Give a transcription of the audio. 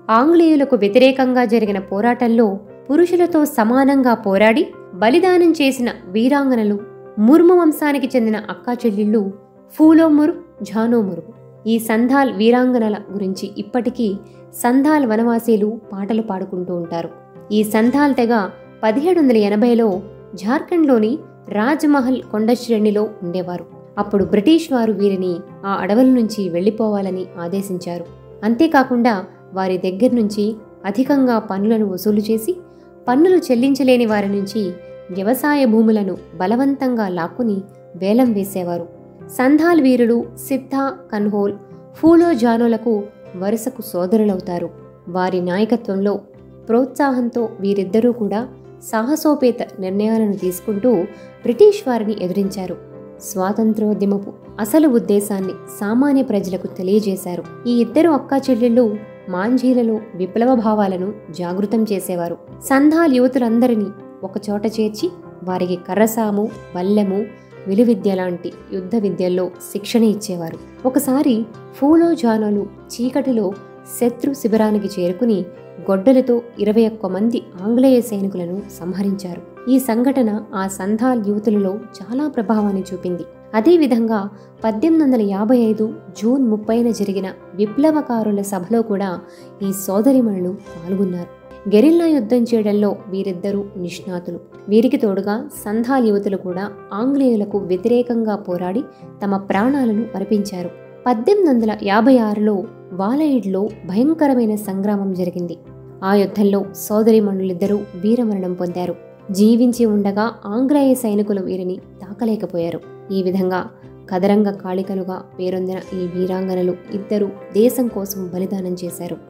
ఆంగ్లేయులకు వ్యతిరేకంగా జరిగిన పోరాటంలో పురుషులతో సమానంగా పోరాడి బలిదానం చేసిన వీరాంగనలు ముర్ము వంశానికి చెందిన అక్కా చెల్లెళ్ళు ఫూలోమురు ఝానోమురు ఈ సంధాల్ వీరాంగనల గురించి ఇప్పటికీ సంధాల్ వనవాసీలు పాటలు పాడుకుంటూ ఉంటారు ఈ సంధాల్ తెగ పదిహేడు వందల ఎనభైలో జార్ఖండ్లోని రాజ్మహల్ కొండ శ్రేణిలో ఉండేవారు అప్పుడు బ్రిటిష్ వారు వీరిని ఆ అడవుల నుంచి వెళ్ళిపోవాలని ఆదేశించారు అంతేకాకుండా వారి దగ్గర నుంచి అధికంగా పన్నులను వసూలు చేసి పన్నులు చెల్లించలేని వారి నుంచి వ్యవసాయ భూములను బలవంతంగా లాక్కుని వేలం వేసేవారు సంధాల్ వీరులు సిద్ధా కన్హోల్ ఫూలో జానోలకు వరుసకు సోదరులవుతారు వారి నాయకత్వంలో ప్రోత్సాహంతో వీరిద్దరూ కూడా సాహసోపేత నిర్ణయాలను తీసుకుంటూ బ్రిటిష్ వారిని ఎదిరించారు స్వాతంత్రోద్యమపు అసలు ఉద్దేశాన్ని సామాన్య ప్రజలకు తెలియజేశారు ఈ ఇద్దరు అక్కా చెల్లెళ్ళు మాంఝీలలో విప్లవ భావాలను జాగృతం చేసేవారు సంధాల్ యువతులందరినీ ఒకచోట చేర్చి వారికి కర్రసాము బల్లెము విలువిద్య లాంటి యుద్ధ విద్యల్లో శిక్షణ ఇచ్చేవారు ఒకసారి ఫూలో జానోలు చీకటిలో శత్రు శిబిరానికి చేరుకుని గొడ్డలతో ఇరవై ఒక్క మంది ఆంగ్లేయ సైనికులను సంహరించారు ఈ సంఘటన ఆ సంధాల్ యువతులలో చాలా ప్రభావాన్ని చూపింది అదేవిధంగా పద్దెనిమిది వందల యాభై ఐదు జూన్ ముప్పైన జరిగిన విప్లవకారుల సభలో కూడా ఈ సోదరిమణులు పాల్గొన్నారు గెరిల్లా యుద్ధం చేయడంలో వీరిద్దరూ నిష్ణాతులు వీరికి తోడుగా సంధాల్ యువతులు కూడా ఆంగ్లేయులకు వ్యతిరేకంగా పోరాడి తమ ప్రాణాలను అర్పించారు పద్దెనిమిది వందల యాభై ఆరులో వాలయిడ్లో భయంకరమైన సంగ్రామం జరిగింది ఆ యుద్ధంలో సోదరిమణులిద్దరూ వీరమరణం పొందారు జీవించి ఉండగా ఆంగ్లేయ సైనికులు వీరిని తాకలేకపోయారు ఈ విధంగా కదరంగ కాళికలుగా పేరొందిన ఈ వీరాంగనలు ఇద్దరు దేశం కోసం బలిదానం చేశారు